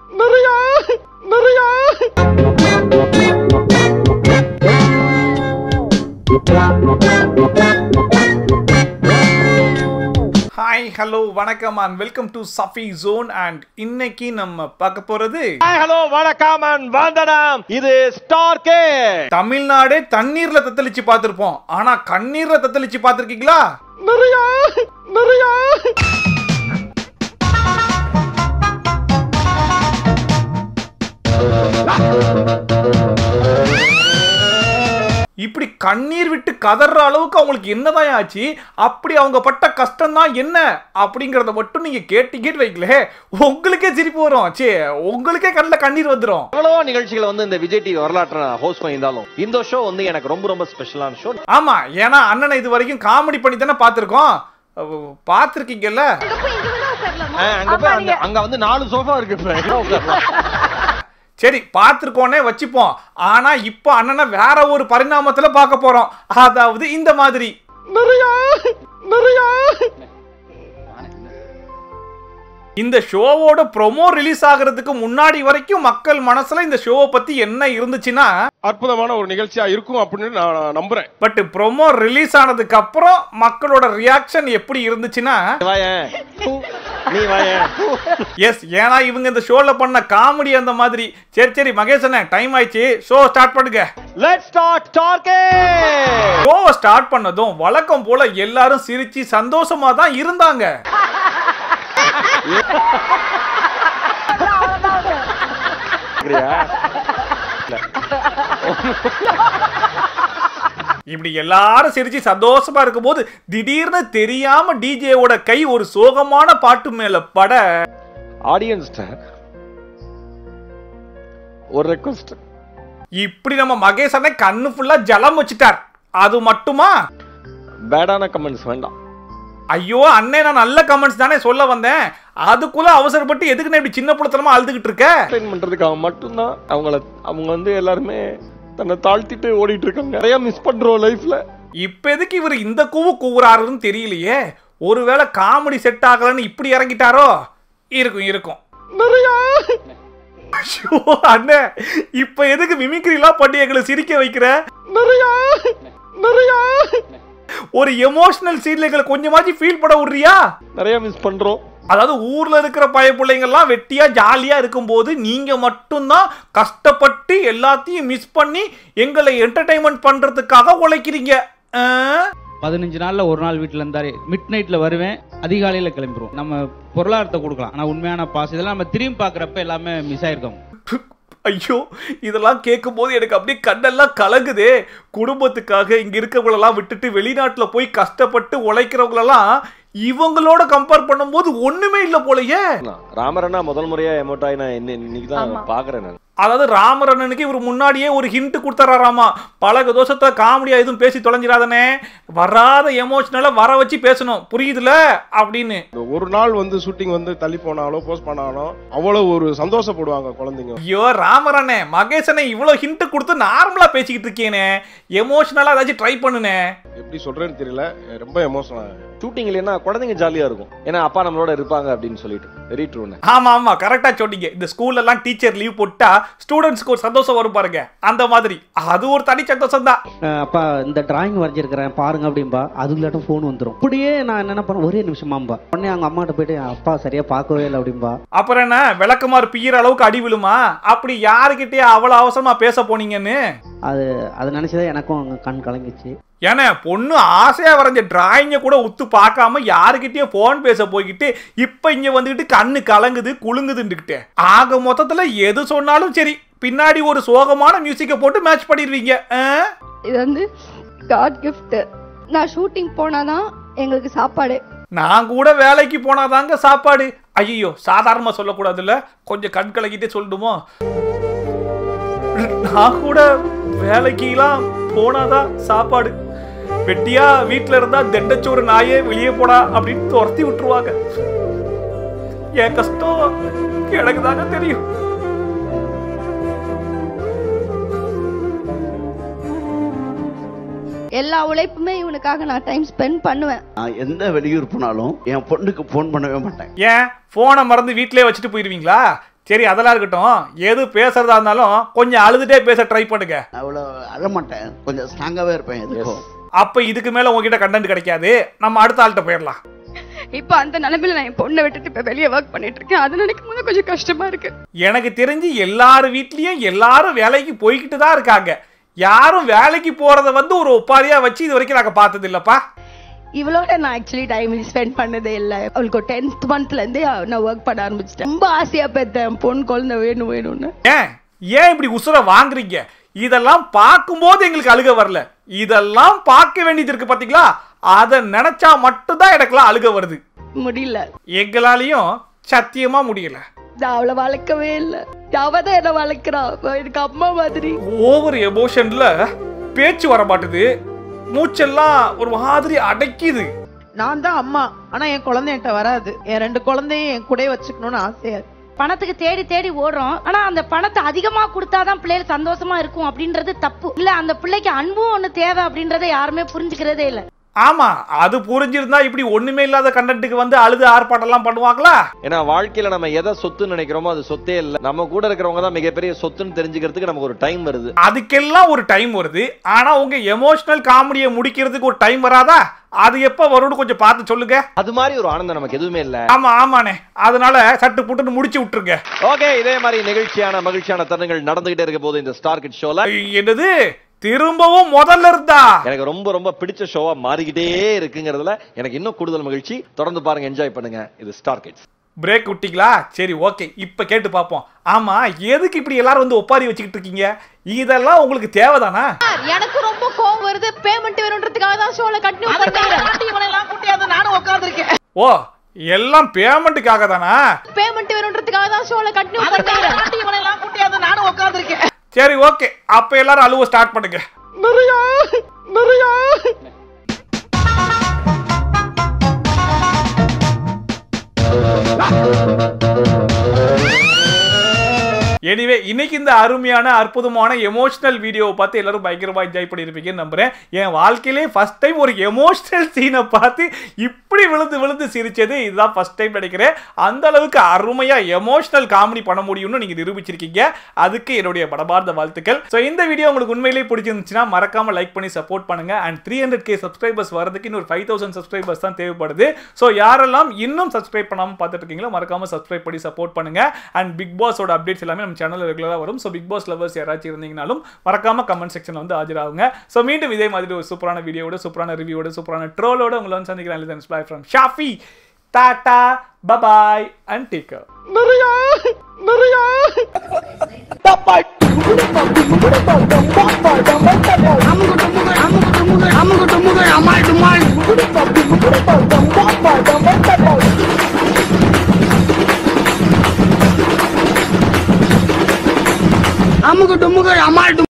நிறைய நிறைய hi hello வணக்கம் and welcome to Safi zone and இன்னைக்கு நம்ம பார்க்க போறது ஹாய் ஹலோ வணக்கம் அண்ட் வந்தனம் இது ஸ்டார் கே தமிழ்நாடே தண்ணீர்ல தத்தளிச்சு பார்த்திருப்போம் ஆனா கண்ணீர்ல தத்தளிச்சு பார்த்திருக்கீங்களா நிறைய நிறைய இப்படி கண்ணீர் விட்டு கதற அளவுக்கு அவங்களுக்கு என்னதான் ஆச்சு அப்படி அவங்க பட்ட கஷ்டம் தான் என்ன அப்படிங்கறத மட்டும் நீங்க கேட்டீங்கன்னு வைக்கல உங்களுக்கே சிரிப்பு வரும் சே உங்களுக்கே கண்ணில் கண்ணீர் வந்துடும் எவ்வளவோ நிகழ்ச்சிகளை வந்து இந்த விஜய் டிவி வரலாற்றை நான் ஹோஸ்ட் பண்ணியிருந்தாலும் இந்த ஷோ வந்து எனக்கு ரொம்ப ரொம்ப ஸ்பெஷலான ஷோ ஆமா ஏன்னா அண்ணனை இது வரைக்கும் காமெடி பண்ணி தானே பார்த்துருக்கோம் பார்த்துருக்கீங்கல்ல அங்க போய் அங்க அங்க வந்து நாலு சோஃபா இருக்கு இப்ப. எங்க உட்காரலாம்? சரி பார்த்துருக்கோன்னே வச்சுப்போம் ஆனா இப்போ அண்ணனை வேற ஒரு பரிணாமத்துல பார்க்க போறோம் அதாவது இந்த மாதிரி நிறைய நிறைய இந்த ஷோவோட ப்ரோமோ ரிலீஸ் ஆகிறதுக்கு முன்னாடி வரைக்கும் மக்கள் மனசுல இந்த ஷோவை பத்தி என்ன இருந்துச்சுன்னா அற்புதமான ஒரு நிகழ்ச்சியா இருக்கும் அப்படின்னு நான் நம்புறேன் பட் ப்ரோமோ ரிலீஸ் ஆனதுக்கு அப்புறம் மக்களோட ரியாக்ஷன் எப்படி இருந்துச்சுன்னா நீ வாயேன் நீ வாயேன் எஸ் ஏன்னா இவங்க இந்த ஷோல பண்ண காமெடி அந்த மாதிரி சரி சரி மகேஷ் டைம் ஆயிடுச்சு ஷோ ஸ்டார்ட் பண்ணுங்க லெட்ஸ் ஸ்டார்ட் ஸ்டார் கே ஷோவை ஸ்டார்ட் பண்ணதும் வழக்கம் போல எல்லாரும் சிரிச்சு சந்தோஷமா தான் இருந்தாங்க இப்படி எல்லாரும் சிரிச்சு சந்தோஷமா இருக்கும்போது திடீர்னு தெரியாம டிஜேவோட கை ஒரு சோகமான பாட்டு மேல பட ஆடியன்ஸ்ட ஒரு ரெக்வஸ்ட் இப்படி நம்ம மகேஷ் அண்ணன் கண்ணு ஃபுல்லா ஜலம் வச்சுட்டார் அது மட்டுமா பேடான கமெண்ட்ஸ் வேண்டாம் ஐயோ அண்ணே நான் நல்ல கமெண்ட்ஸ் தானே சொல்ல வந்தேன் அதுக்குள்ள அவசரப்பட்டு எதுக்குன்னு இப்படி சின்ன புலத்தனமா அழுதுகிட்டு இருக்க என்டர்டைன் பண்றதுக்காக மட்டும்தான் அவங்கள அவங்க வந்து எல்லாருமே தன்னை தாழ்த்திட்டு ஓடிட்டு இருக்காங்க நிறைய மிஸ் பண்றோம் லைஃப்ல இப்ப எதுக்கு இவர் இந்த கூவு கூவுறாருன்னு தெரியலையே ஒருவேளை காமெடி செட் ஆகலன்னு இப்படி இறங்கிட்டாரோ இருக்கும் இருக்கும் நிறைய ஐயோ அண்ணே இப்ப எதுக்கு மிமிக்ரிலாம் பண்ணி எங்களை சிரிக்க வைக்கிற நிறைய நிறைய ஒரு எமோஷனல் சீன்ல எங்களை கொஞ்சமாச்சும் ஃபீல் பண்ண விடுறியா நிறைய மிஸ் பண்றோம் அதாவது ஊர்ல இருக்கிற பய பிள்ளைங்கள்லாம் வெட்டியா ஜாலியா இருக்கும்போது நீங்க மட்டும்தான் கஷ்டப்பட்டு எல்லாத்தையும் மிஸ் பண்ணி எங்களை என்டர்டைன்மெண்ட் பண்றதுக்காக உழைக்கிறீங்க ஆ? பதினஞ்சு நாள்ல ஒரு நாள் வீட்டுல இருந்தாரு மிட் நைட்ல வருவேன் அதிகாலையில கிளம்பிடுவோம் நம்ம பொருளாதாரத்தை கொடுக்கலாம் ஆனா உண்மையான பாஸ் இதெல்லாம் நம்ம திரும்பி பாக்குறப்ப எல்லாமே மிஸ் ஆயிருக்கோம் ஐயோ இதெல்லாம் கேட்கும்போது எனக்கு அப்படியே கண்ணெல்லாம் கலங்குதே குடும்பத்துக்காக இங்க இருக்கவங்களெல்லாம் விட்டுட்டு வெளிநாட்டுல போய் கஷ்டப்பட்டு உழைக்கிறவங்களெல்லாம் இவங்களோட கம்பேர் பண்ணும்போது ஒண்ணுமே இல்லை போலயே ராமரண்ணா முதல் முறையா எமோட்டாய் நான் இன்னி- இன்னைக்கு தான் பாக்குறேன் நான் அதாவது ராமரண்ணனுக்கு இவர் முன்னாடியே ஒரு ஹிண்ட் கொடுத்துறாராமா பழக தோஷத்தை காமெடியா எதுவும் பேசி தொலைஞ்சிடாதனே வராத எமோஷனலா வர வச்சு பேசணும் புரியுதுல அப்படின்னு இந்த ஒரு நாள் வந்து ஷூட்டிங் வந்து தள்ளி போனாலோ போஸ்ட் பண்ணாலும் அவ்வளவு ஒரு சந்தோஷப்படுவாங்க குழந்தைங்க ஐயோ ராமரண்ணே மகேசனே இவ்வளவு ஹிண்ட் கொடுத்து நார்மலா பேசிக்கிட்டு இருக்கேனே எமோஷனலா ஏதாச்சும் ட்ரை பண்ணுனே எப்படி சொல்றேன்னு தெரியல ரொம்ப எமோஷனல் ஷூட்டிங் இல்லைன்னா குழந்தைங்க ஜாலியா இருக்கும் ஏன்னா அப்பா நம்மளோட இருப்பாங்க அப்படின்னு சொல்லிட்டு வெரி ட்ரூன்னு ஆமா ஆமா கரெக்டா சொன்னீங்க இந்த ஸ்கூல்ல எல்லாம் டீச்சர் லீவ் போட்டா ஸ்டூடெண்ட்ஸ்க்கு ஒரு சந்தோஷம் வரும் பாருங்க அந்த மாதிரி அது ஒரு தனி சந்தோஷம் தான் அஹ் அப்பா இந்த டிராயிங் வரைஞ்சிருக்கிறேன் பாருங்க அப்படின்பா அதுக்குள்ளாட்டும் ஃபோன் வந்துடும் அப்படியே நான் என்ன பண்ணேன் ஒரே நிமிஷமாம்பா உடனே அவங்க அம்மாட்ட போயிட்டு அப்பா சரியா பார்க்கவே இல்லை அப்படின்பா அப்புறம் என்ன விளக்குமாறு பிய்யிற அளவுக்கு அடி விழுமா அப்படி யாருக்கிட்டே அவ்வளவு அவசரமா பேச போனீங்கன்னு அது அதை நினைச்சுதான் எனக்கும் அங்க கண் கலங்கிச்சு ஏன்னா பொண்ணு ஆசையா வரைஞ்ச டிராயிங்க கூட உத்து பார்க்காம யாருக்கிட்டயே போன் பேச போய்கிட்டு இப்ப இங்க வந்துகிட்டு கண்ணு கலங்குது குலுங்குதுன்னுக்கிட்டு ஆக மொத்தத்துல எது சொன்னாலும் சரி பின்னாடி ஒரு சோகமான மியூசிக்கை போட்டு மேட்ச் பண்ணிடுவீங்க ஆ? இது வந்து காட் gift நான் ஷூட்டிங் போனாதான் எங்களுக்கு சாப்பாடு நான் கூட வேலைக்கு போனாதாங்க சாப்பாடு ஐயோ சாதாரணமா சொல்லக்கூடாதுல்ல கொஞ்சம் கண் கலக்கிட்டே சொல்லணுமோ நான் கூட வேலைக்கெல்லாம் போனாதான் சாப்பாடு வெட்டியா வீட்ல இருந்தா தெண்டச்சோறு நாயே வெளியே போடா அப்படின்னு துரத்தி விட்டுருவாங்க என் கஷ்டம் எனக்கு தாங்க தெரியும் எல்லா உழைப்புமே இவனுக்காக நான் டைம் ஸ்பெண்ட் பண்ணுவேன் நான் எந்த வெளியூர் போனாலும் என் பொண்ணுக்கு ஃபோன் பண்ணவே மாட்டேன் ஏன் போனை மறந்து வீட்டிலே வச்சுட்டு போயிருவீங்களா சரி அதெல்லாம் இருக்கட்டும் எது பேசுறதா இருந்தாலும் கொஞ்சம் அழுதுட்டே பேச ட்ரை பண்ணுங்க அவ்வளோ அழமாட்டேன் கொஞ்சம் ஸ்ட்ராங்காகவே இருப்பேன் எதுக்கும் அப்ப இதுக்கு மேல உங்ககிட்ட கண்டென்ட் கிடைக்காது நம்ம அடுத்த ஆள்கிட்ட போயிடலாம் இப்போ அந்த நிலைமையில நான் என் பொண்ணை விட்டுட்டு இப்போ வெளியே ஒர்க் பண்ணிட்டு இருக்கேன் அது நினைக்கும் போது கொஞ்சம் கஷ்டமா இருக்கு எனக்கு தெரிஞ்சு எல்லார் வீட்லயும் எல்லாரும் வேலைக்கு போய்கிட்டு தான் இருக்காங்க யாரும் வேலைக்கு போறத வந்து ஒரு ஒப்பாரியா வச்சு இது வரைக்கும் நாங்க பார்த்தது இல்லப்பா இவளோட நான் ஆக்சுவலி டைம் ஸ்பெண்ட் பண்ணதே இல்லை அவளுக்கு டென்த் மந்த்லேருந்தே நான் ஒர்க் பண்ண ஆரம்பிச்சிட்டேன் ரொம்ப ஆசையாக பெற்றேன் பொண்ணு குழந்தை வேணும் வேணும்னு ஏன் ஏன் இப்படி உசுர வாங்குறீங்க இதெல்லாம் பார்க்கும்போது எங்களுக்கு அழுக வரல இதெல்லாம் பார்க்க வேண்டியது இருக்கு பாத்தீங்களா அதை நினைச்சா மட்டும்தான் எனக்குலாம் அழுக வருது முடியல எங்களாலையும் சத்தியமா முடியல நான் அவளை வளர்க்கவே இல்லை அவ தான் என்னை வளர்க்குறா அவ எனக்கு அம்மா மாதிரி ஓவர் எமோஷன்ல பேச்சு வர மாட்டுது மூச்செல்லாம் ஒரு மாதிரி அடைக்குது நான் தான் அம்மா ஆனா என் குழந்தை என்கிட்ட வராது என் ரெண்டு குழந்தையும் என் கூடயே வச்சுக்கணும்னு ஆசையா இருக்கு பணத்துக்கு தேடி தேடி ஓடுறோம் ஆனா அந்த பணத்தை அதிகமா கொடுத்தாதான் பிள்ளைகள் சந்தோஷமா இருக்கும் அப்படின்றது தப்பு இல்ல அந்த பிள்ளைக்கு அன்பும் ஒண்ணு தேவை அப்படின்றத யாருமே புரிஞ்சுக்கிறதே இல்ல ஆமா அது புரிஞ்சிருந்தா இப்படி ஒண்ணுமே இல்லாத கண்டென்ட்டுக்கு வந்து அழுது ஆர்ப்பாட்டம் எல்லாம் பண்ணுவாங்களா ஏன்னா வாழ்க்கையில நம்ம எதை சொத்துன்னு நினைக்கிறோமோ அது சொத்தே இல்லை நம்ம கூட இருக்கிறவங்க தான் மிகப்பெரிய சொத்துன்னு தெரிஞ்சுக்கிறதுக்கு நமக்கு ஒரு டைம் வருது அதுக்கெல்லாம் ஒரு டைம் வருது ஆனா உங்க எமோஷனல் காமெடியை முடிக்கிறதுக்கு ஒரு டைம் வராதா அது எப்ப வரும்னு கொஞ்சம் பார்த்து சொல்லுங்க அது மாதிரி ஒரு ஆனந்தம் நமக்கு எதுவுமே இல்ல ஆமா ஆமாண்ணே அதனால சட்டு புட்டுன்னு முடிச்சு விட்டுருங்க ஓகே இதே மாதிரி நிகழ்ச்சியான மகிழ்ச்சியான தருணங்கள் நடந்துகிட்டே இருக்க போது இந்த ஸ்டார் கிட் ஷோல என்னது திரும்பவும் முதல்ல இருந்தா எனக்கு ரொம்ப ரொம்ப பிடிச்ச ஷோவா மாறிக்கிட்டே இருக்குங்கிறதுல எனக்கு இன்னும் கூடுதல் மகிழ்ச்சி தொடர்ந்து பாருங்க என்ஜாய் பண்ணுங்க இது ஸ்டார் கிட்ஸ் பிரேக் விட்டீங்களா சரி ஓகே இப்ப கேட்டு பார்ப்போம் ஆமா எதுக்கு இப்படி எல்லாரும் வந்து ஒப்பாரி வச்சுக்கிட்டு இருக்கீங்க இதெல்லாம் உங்களுக்கு தேவைதானா எனக்கு ரொம்ப கோவம் வருது பேமெண்ட் வேணுன்றதுக்காக தான் ஷோல கண்டினியூ இவனெல்லாம் கூட்டியாவது நானும் உட்காந்துருக்கேன் ஓ எல்லாம் பேமெண்ட்டுக்காக தானா பேமெண்ட் வேணுன்றதுக்காக தான் ஷோல கண்டினியூ இவனெல்லாம் கூட்டியாவது நானும் உட்காந்துருக்கேன் சரி ஓகே அப்ப எல்லாரும் அழுவ ஸ்டார்ட் பண்ணுங்க நிறையா நிறையா எனிவே இன்னைக்கு இந்த அருமையான அற்புதமான எமோஷனல் வீடியோவை பார்த்து எல்லாரும் பயங்கரமா என்ஜாய் பண்ணியிருப்பீங்கன்னு நம்புறேன் என் வாழ்க்கையிலே ஃபர்ஸ்ட் டைம் ஒரு எமோஷனல் சீனை பார்த்து இப்படி விழுந்து விழுந்து சிரிச்சது இதுதான் ஃபர்ஸ்ட் டைம் நினைக்கிறேன் அந்த அளவுக்கு அருமையா எமோஷனல் காமெடி பண்ண முடியும்னு நீங்க நிரூபிச்சிருக்கீங்க அதுக்கு என்னுடைய படபார்ந்த வாழ்த்துக்கள் ஸோ இந்த வீடியோ உங்களுக்கு உண்மையிலேயே பிடிச்சிருந்துச்சுன்னா மறக்காம லைக் பண்ணி சப்போர்ட் பண்ணுங்க and three hundred K subscribers வரதுக்கு இன்னொரு ஃபைவ் தௌசண்ட் சப்ஸ்கிரைபர்ஸ் தான் தேவைப்படுது ஸோ யாரெல்லாம் இன்னும் சப்ஸ்கிரைப் பண்ணாம பார்த்துட்டு இருக்கீங்களோ மறக்காம சப்ஸ்கிரைப் பண்ணி சப்போர்ட் பண்ணுங்க அண்ட் பிக் பாஸோட அப்டேட்ஸ் எல்லாமே நம்ம சேனலில் ரெகுலராக வரும் ஸோ பிக் பாஸ் லவர்ஸ் யாராச்சும் இருந்தீங்கனாலும் மறக்காம கமெண்ட் செக்ஷனில் வந்து ஆஜராகுங்க ஸோ மீண்டும் இதே மாதிரி ஒரு சூப்பரான வீடியோட சூப்பரான ரிவ்யூவோட சூப்பரான ட்ரோலோட உங்களை வந்து சந்திக்கிறேன் ஸ்பை ஃப்ரம் ஷாஃபி டாடா பபாய் அண்ட் டேக் நிறையா நிறையா அமுகு டுமுகு அமால்